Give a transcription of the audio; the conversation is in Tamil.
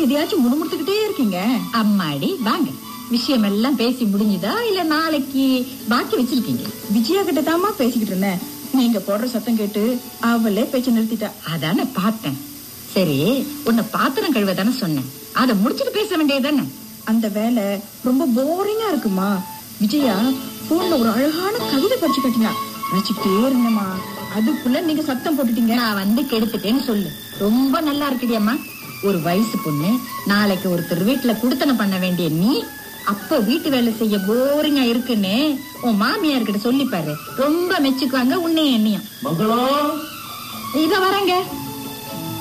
எதையாச்சும் முணுமுணுத்துக்கிட்டே இருக்கீங்க அம்மாடி வாங்க விஷயம் எல்லாம் பேசி முடிஞ்சுதா இல்ல நாளைக்கு பாக்கி வச்சிருக்கீங்க விஜயா கிட்ட தாமா பேசிக்கிட்டு இருந்தேன் நீங்க போடுற சத்தம் கேட்டு அவளே பேச்ச நிறுத்திட்டா அதானே பார்த்தேன் சரி உன்னை பாத்திரம் கழுவ தானே சொன்னேன் அதை முடிச்சிட்டு பேச வேண்டியதானே அந்த வேலை ரொம்ப போரிங்கா இருக்குமா விஜயா போன்ல ஒரு அழகான கவிதை படிச்சு கட்டினா ரசிக்கிட்டே இருந்தேம்மா அதுக்குள்ள நீங்க சத்தம் போட்டுட்டீங்க நான் வந்து கெடுத்துட்டேன்னு சொல்லு ரொம்ப நல்லா இருக்குடியம்மா ஒரு வயசு பொண்ணு நாளைக்கு ஒருத்தர் வீட்டுல குடுத்தனம் பண்ண வேண்டிய நீ அப்ப வீட்டு வேலை செய்ய போரிங்கா இருக்குன்னு உன் மாமியார் கிட்ட சொல்லி பாரு ரொம்ப மெச்சுக்குவாங்க உன்னையும் என்னையும் மங்களம் இத வரேங்க